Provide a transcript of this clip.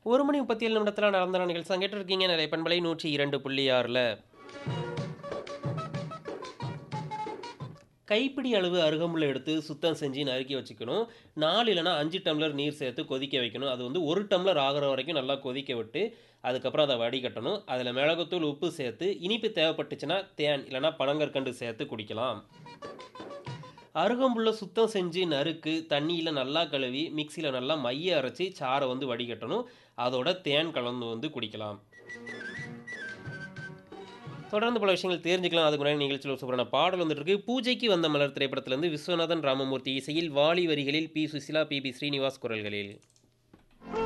ஒரு மணி முப்பத்தி ஏழு நிமிடத்தில் நடந்த நிகழ்ச்சி தான் கேட்டிருக்கீங்க நிறைய பண்பலை நூற்றி இரண்டு புள்ளி ஆறில் கைப்பிடி அளவு அருகம்புல்லை எடுத்து சுத்தம் செஞ்சு நறுக்கி வச்சுக்கணும் நாலு இல்லைனா அஞ்சு டம்ளர் நீர் சேர்த்து கொதிக்க வைக்கணும் அது வந்து ஒரு டம்ளர் ஆகிற வரைக்கும் நல்லா கொதிக்க விட்டு அதுக்கப்புறம் அதை வடிகட்டணும் அதில் மிளகுத்தூள் உப்பு சேர்த்து இனிப்பு தேவைப்பட்டுச்சுன்னா தேன் இல்லைனா பனங்கற்கண்டு சேர்த்து குடிக்கலாம் அருகம்புல்லை சுத்தம் செஞ்சு நறுக்கு தண்ணியில் நல்லா கழுவி மிக்சியில் நல்லா மைய அரைச்சி சாறை வந்து வடிகட்டணும் அதோட தேன் கலந்து வந்து குடிக்கலாம் தொடர்ந்து பல விஷயங்கள் தெரிஞ்சுக்கலாம் அதுக்கு முன்னாடி நிகழ்ச்சியில் ஒரு சூப்பரான பாடல் வந்துட்டு இருக்கு பூஜைக்கு வந்த மலர் திரைப்படத்திலிருந்து விஸ்வநாதன் ராமமூர்த்தி இசையில் வாலி வரிகளில் P Susheela P B Srinivas குரல்களில்